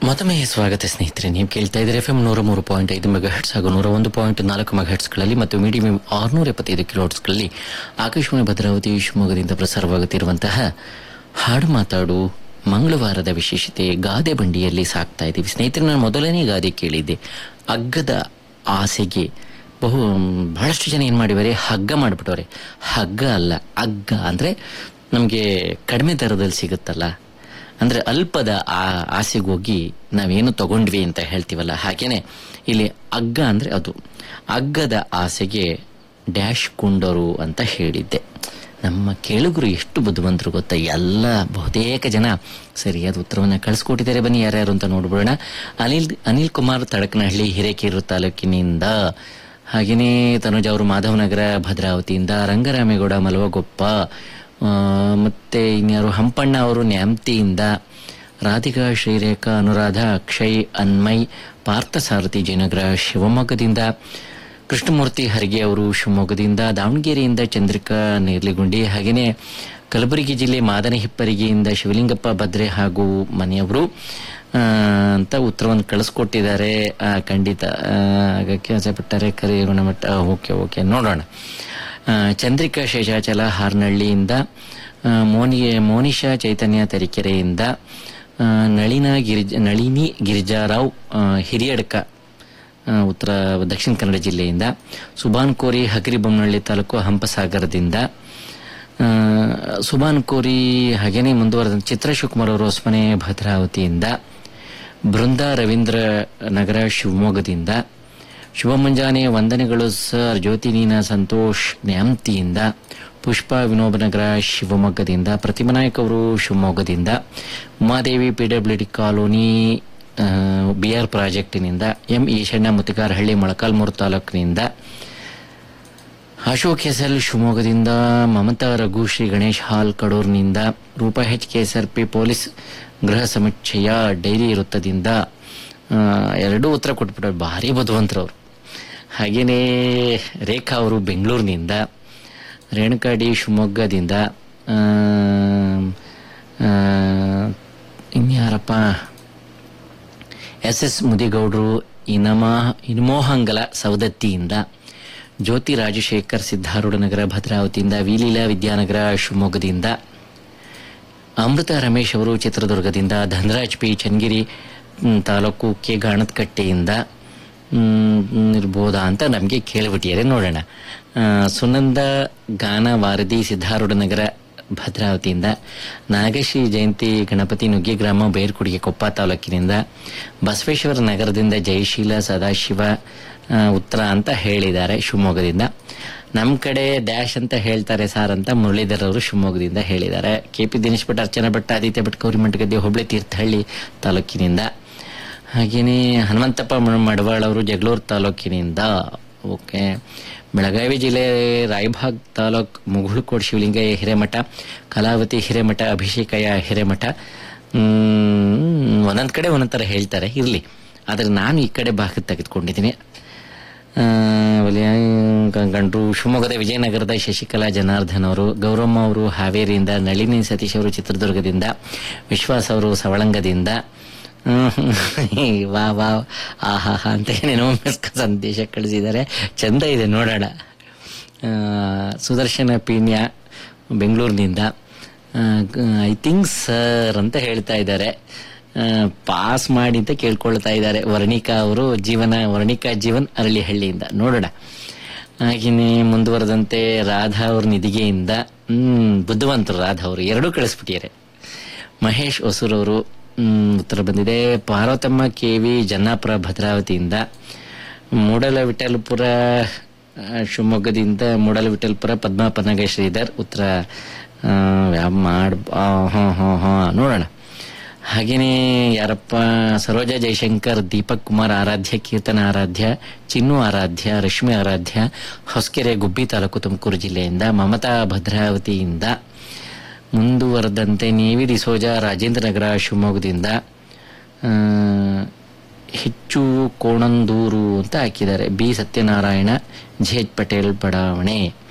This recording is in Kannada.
ಮತ್ತೊಮ್ಮೆ ಸ್ವಾಗತ ಸ್ನೇಹಿತರೆ ನೀವು ಕೇಳ್ತಾ ಇದ್ರೆ ಎಫ್ ಎಂ ನೂರ ಮೂರು ಪಾಯಿಂಟ್ ಐದು ಮೆಗಾ ಹೆಟ್ಸ್ ಹಾಗೂ ನೂರ ಒಂದು ಪಾಯಿಂಟ್ ನಾಲ್ಕು ಮೆಗಾ ಹೆಟ್ಸ್ಗಳಲ್ಲಿ ಮತ್ತು ಮೀಡಿಯಂ ಆರುನೂರ ಎಪ್ಪತ್ತೈದು ಕಿಲೋ ಹೆಟ್ಸ್ಗಳಲ್ಲಿ ಆಕಾಶವಾಣಿ ಭದ್ರಾವತಿ ಶಿವಮೊಗ್ಗದಿಂದ ಪ್ರಸಾರವಾಗುತ್ತಿರುವಂತಹ ಹಾಡು ಮಾತಾಡು ಮಂಗಳವಾರದ ವಿಶೇಷತೆ ಗಾದೆ ಬಂಡಿಯಲ್ಲಿ ಸಾಕ್ತಾ ಇದ್ದೀವಿ ಸ್ನೇಹಿತರೆ ನಾನು ಮೊದಲನೇ ಗಾದೆ ಕೇಳಿದ್ದೆ ಅಗ್ಗದ ಆಸೆಗೆ ಬಹು ಬಹಳಷ್ಟು ಜನ ಏನು ಮಾಡಿದ್ದಾರೆ ಹಗ್ಗ ಮಾಡಿಬಿಟ್ಟವ್ರೆ ಹಗ್ಗ ಅಲ್ಲ ಅಗ್ಗ ಅಂದರೆ ನಮಗೆ ಕಡಿಮೆ ದರದಲ್ಲಿ ಸಿಗುತ್ತಲ್ಲ ಅಂದ್ರೆ ಅಲ್ಪದ ಆ ಆಸೆಗೋಗಿ ನಾವೇನು ತಗೊಂಡ್ವಿ ಅಂತ ಹೇಳ್ತೀವಲ್ಲ ಹಾಗೇನೆ ಇಲ್ಲಿ ಅಗ್ಗ ಅಂದ್ರೆ ಅದು ಅಗ್ಗದ ಆಸೆಗೆ ಡ್ಯಾಶ್ ಕುಂಡರು ಅಂತ ಹೇಳಿದ್ದೆ ನಮ್ಮ ಕೇಳುಗರು ಎಷ್ಟು ಬುದ್ಧಿವಂತರು ಗೊತ್ತಾ ಎಲ್ಲ ಬಹುತೇಕ ಜನ ಸರಿಯಾದ ಉತ್ತರವನ್ನ ಕಳಿಸ್ಕೊಟ್ಟಿದ್ದಾರೆ ಬನ್ನಿ ಯಾರ್ಯಾರು ಅಂತ ನೋಡ್ಬಿಡೋಣ ಅನಿಲ್ ಅನಿಲ್ ಕುಮಾರ್ ತಡಕನಹಳ್ಳಿ ಹಿರೇಕೆರೂರು ತಾಲೂಕಿನಿಂದ ಹಾಗೆಯೇ ತನುಜ್ ಅವರು ಮಾಧವನಗರ ಭದ್ರಾವತಿಯಿಂದ ರಂಗರಾಮೇಗೌಡ ಮಲವಗೊಪ್ಪ ಆ, ಮತ್ತೆ ಇನ್ಯಾರು ಹಂಪಣ್ಣ ಅವರು ನ್ಯಾಮ್ತಿಯಿಂದ ರಾಧಿಕಾ ಶ್ರೀರೇಖಾ ಅನುರಾಧ ಅಕ್ಷಯ್ ಅನ್ಮಯ್ ಪಾರ್ಥಸಾರಥಿ ಜಯನಗರ ಶಿವಮೊಗ್ಗದಿಂದ ಕೃಷ್ಣಮೂರ್ತಿ ಹರಿಗೆ ಅವರು ಶಿವಮೊಗ್ಗದಿಂದ ದಾವಣಗೆರೆಯಿಂದ ಚಂದ್ರಿಕಾ ನೇರ್ಲಿಗುಂಡಿ ಹಾಗೆಯೇ ಕಲಬುರಗಿ ಜಿಲ್ಲೆ ಮಾದನ ಹಿಪ್ಪರಿಗೆಯಿಂದ ಶಿವಲಿಂಗಪ್ಪ ಭದ್ರೆ ಹಾಗೂ ಮನೆಯವರು ಆ, ಅಂತ ಉತ್ತರವನ್ನು ಕಳಿಸ್ಕೊಟ್ಟಿದ್ದಾರೆ ಆ, ಖಂಡಿತ ಆ, ಆಗಕ್ಕೆ ಆಸೆ ಪಟ್ಟರೆ ಕರಿ ಗುಣಮಟ್ಟ ಓಕೆ ಓಕೆ ನೋಡೋಣ ಆ, ಚಂದ್ರಿಕಾ ಶೇಷಾಚಲ ಹಾರ್ನಹಳ್ಳಿಯಿಂದ ಆ, ಮೋನಿ ಮೋನಿಶಾ ಚೈತನ್ಯ ತರೀಕೆರೆಯಿಂದ ಆ, ನಳಿನ ಗಿರಿಜ ನಳಿನಿ ಗಿರಿಜಾರಾವ್ ಆ, ಹಿರಿಯಡ್ಕ ಆ, ಉತ್ತರ ದಕ್ಷಿಣ ಕನ್ನಡ ಜಿಲ್ಲೆಯಿಂದ ಸುಬಾನ್ ಕೋರಿ ಹಗರಿಬೊಮ್ಮನಹಳ್ಳಿ ತಾಲೂಕು ಹಂಪಸಾಗರದಿಂದ ಆ, ಸುಬಾನ್ ಕೋರಿ ಹಾಗೇನೆ ಮುಂದುವರೆದ ಚಿತ್ರ ಶಿವಕುಮಾರ್ ಅವರು ಹೊಸಮನೆ ಭದ್ರಾವತಿಯಿಂದ ಬೃಂದಾ ರವೀಂದ್ರ ನಗರ ಶಿವಮೊಗ್ಗದಿಂದ ಶುಭ ಮುಂಜಾನೆ ವಂದನೆಗಳು ಸರ್ ಜ್ಯೋತಿ ನೀನಾ ಸಂತೋಷ್ ನ್ಯಾಮ್ತಿಯಿಂದ ಪುಷ್ಪ ವಿನೋಬನಗರ ಶಿವಮೊಗ್ಗದಿಂದ ಪ್ರತಿಮಾ ನಾಯಕ್ ಅವರು ಶಿವಮೊಗ್ಗದಿಂದ Umadevi P W D colony B R ಪ್ರಾಜೆಕ್ಟಿನಿಂದ ಎಂ ಈಶಣ್ಣ ಮುತ್ತಿಗಾರಹಳ್ಳಿ ಮೊಳಕಾಲ್ಮೂರು ತಾಲೂಕಿನಿಂದ ಅಶೋಕ್ ಹೆಸಲ್ ಶಿವಮೊಗ್ಗದಿಂದ ಮಮತಾ ರಘು ಶ್ರೀ ಗಣೇಶ್ ಹಾಲ್ ಕಡೂರ್ನಿಂದ ರೂಪಾ ಹೆಚ್ ಕೆಎಸ್ಆರ್ಪಿ ಪೊಲೀಸ್ ಗೃಹ ಸಮೀಕ್ಷೆಯ ಡೈರಿ ವೃತ್ತದಿಂದ ಆ, ಎರಡೂ ಉತ್ತರ ಕೊಟ್ಬಿಟ್ಟವ್ರು ಭಾರಿ ಬುದ್ಧಿವಂತರು ಅವರು ಹಾಗೇನೇ ರೇಖಾ ಅವರು ಬೆಂಗಳೂರಿನಿಂದ ರೇಣುಕಾ ಡಿ ಶಿವಮೊಗ್ಗದಿಂದ ಆ, ಆ, ಇನ್ಯಾರಪ್ಪ ಎಸ್ ಎಸ್ ಮುದಿಗೌಡರು ಇನಮ ಇನ್ಮೋಹಂಗಲ ಸವದತ್ತಿಯಿಂದ ಜ್ಯೋತಿ ರಾಜಶೇಖರ್ ಸಿದ್ದಾರೂಢನಗರ ಭದ್ರಾವತಿಯಿಂದ ವಿಲೀಲಾ ವಿದ್ಯಾನಗರ ಶಿವಮೊಗ್ಗದಿಂದ ಅಮೃತ ರಮೇಶ್ ಅವರು ಚಿತ್ರದುರ್ಗದಿಂದ ಧನರಾಜ್ ಪಿ ಚನ್ನಗಿರಿ ಮ್, ತಾಲೂಕು ಕೆ ಗಾಣದಕಟ್ಟೆಯಿಂದ ಮ್, ಇರ್ಬೋದಾ ಅಂತ ನಮಗೆ ಕೇಳಿಬಿಟ್ಟಿದ್ದಾರೆ ನೋಡೋಣ ಆ, ಸುನಂದ ಗಾನ ವಾರದಿ ಸಿದ್ದಾರೂಢನಗರ ಭದ್ರಾವತಿಯಿಂದ ನಾಗಶ್ರೀ ಜಯಂತಿ ಗಣಪತಿ ನುಗ್ಗಿಗ್ರಾಮ ಬೇರ್ಕುಡಿಗೆ ಕೊಪ್ಪ ತಾಲೂಕಿನಿಂದ ಬಸವೇಶ್ವರ ನಗರದಿಂದ ಜಯಶೀಲ ಸದಾಶಿವ ಆ, ಉತ್ತರ ಅಂತ ಹೇಳಿದ್ದಾರೆ ಶಿವಮೊಗ್ಗದಿಂದ ನಮ್ಮ ಕಡೆ ಡ್ಯಾಶ್ ಅಂತ ಹೇಳ್ತಾರೆ ಸಾರ್ ಅಂತ ಮುರಳೀಧರ್ ಅವರು ಶಿವಮೊಗ್ಗದಿಂದ ಹೇಳಿದ್ದಾರೆ ಕೆ ಪಿ ದಿನೇಶ್ ಭಟ್ ಅರ್ಚನಾ ಭಟ್ ಆದಿತ್ಯ ಭಟ್ ಗೌರಿಮಠ ಗದ್ದೆ ಹುಬ್ಳಿ ತೀರ್ಥಹಳ್ಳಿ ತಾಲೂಕಿನಿಂದ ಹಾಗೇನೇ ಹನುಮಂತಪ್ಪ ಮ- ಮಡವಾಳ್ ಅವರು ಜಗಳೂರು ತಾಲೂಕಿನಿಂದ ಓಕೆ ಬೆಳಗಾವಿ ಜಿಲ್ಲೆ ರಾಯಭಾಗ್ ತಾಲೂಕ್ ಮುಗುಳುಕೋಡ್ ಶಿವಲಿಂಗಯ್ಯ ಹಿರೇಮಠ ಕಲಾವತಿ ಹಿರೇಮಠ ಅಭಿಷೇಕಯ್ಯ ಹಿರೇಮಠ ಮ್, ಒಂದೊಂದ್ ಕಡೆ ಒಂದೊಂದ್ ಥರ ಹೇಳ್ತಾರೆ ಇರಲಿ ಆದರೆ ನಾನು ಈ ಕಡೆ ಭಾಗ ತೆಗೆದುಕೊಂಡಿದ್ದೀನಿ ಆ, ವಲಯ ಗ- ಗಂಡ್ರು ಶಿವಮೊಗ್ಗದ ವಿಜಯನಗರದ ಶಶಿಕಲಾ ಜನಾರ್ದನ್ ಅವರು ಗೌರಮ್ಮ ಅವರು ಹಾವೇರಿಯಿಂದ ನಳಿನಿ ಸತೀಶ್ ಅವರು ಚಿತ್ರದುರ್ಗದಿಂದ ವಿಶ್ವಾಸ್ ಅವರು ಸವಳಂಗದಿಂದ ಹ್ಮ್, ವಾ ವಾ ಆಹಾ ಹಾ ಅಂತ ಏನೇನೋ ಮಿಸ್ಕ ಸಂದೇಶ ಕಳಿಸಿದ್ದಾರೆ ಚಂದ ಇದೆ ನೋಡೋಣ ಆ, ಸುದರ್ಶನ ಪೀಣ್ಯ ಬೆಂಗಳೂರಿನಿಂದ ಐ ಥಿಂಕ್ ಸರ್ ಅಂತ ಹೇಳ್ತಾ ಇದ್ದಾರೆ ಪಾಸ್ ಮಾಡಿ ಅಂತ ಕೇಳ್ಕೊಳ್ತಾ ಇದ್ದಾರೆ ವರ್ಣಿಕಾ ಅವರು ಜೀವನ ವರ್ಣಿಕಾ ಜೀವನ್ ಅರಳಿಹಳ್ಳಿಯಿಂದ ನೋಡೋಣ ಹಾಗೆಯೇ ಮುಂದುವರೆದಂತೆ ರಾಧಾ ಅವ್ರ ನಿಧಿಗೆಯಿಂದ ಹ್ಮ್ ಬುದ್ಧಿವಂತರು ರಾಧಾ ಅವರು ಎರಡೂ ಕಳಿಸ್ಬಿಟ್ಟಿದ್ದಾರೆ ಮಹೇಶ್ ಹೊಸೂರವರು ಹ್ಮ್, ಉತ್ತರ ಬಂದಿದೆ ಪಾರ್ವತಮ್ಮ ಕೆ ವಿ ಜನ್ನಾಪುರ ಭದ್ರಾವತಿಯಿಂದ ಮೂಡಲ ವಿಠಲ್ಪುರ ಆ, ಶಿವಮೊಗ್ಗದಿಂದ ಮೂಡಲ ವಿಠಲ್ಪುರ ಪದ್ಮಾಪನಗ ಶ್ರೀಧರ್ ಉತ್ತರ ಆ, ಯಾವ ಮಾಡ್ ಹಾಂ ಹಾಂ ಹಾಂ ನೋಡೋಣ ಹಾಗೇನೇ ಯಾರಪ್ಪ ಸರೋಜಾ ಜಯಶಂಕರ್ ದೀಪಕ್ ಕುಮಾರ್ ಆರಾಧ್ಯ ಕೀರ್ತನ ಆರಾಧ್ಯ ಚಿನ್ನು ಆರಾಧ್ಯ ರಶ್ಮಿ ಆರಾಧ್ಯ ಹೊಸಕೆರೆ ಗುಬ್ಬಿ ತಾಲೂಕು ತುಮಕೂರು ಜಿಲ್ಲೆಯಿಂದ ಮಮತಾ ಭದ್ರಾವತಿಯಿಂದ ಮುಂದುವರೆದಂತೆ ನೇವಿ ಡಿಸೋಜ ರಾಜೇಂದ್ರ ನಗರ ಶಿವಮೊಗ್ಗದಿಂದ ಆ, ಹೆಚ್ಚು ಕೋಣಂದೂರು ಅಂತ ಹಾಕಿದ್ದಾರೆ B Satyanarayana J H Patel ಬಡಾವಣೆ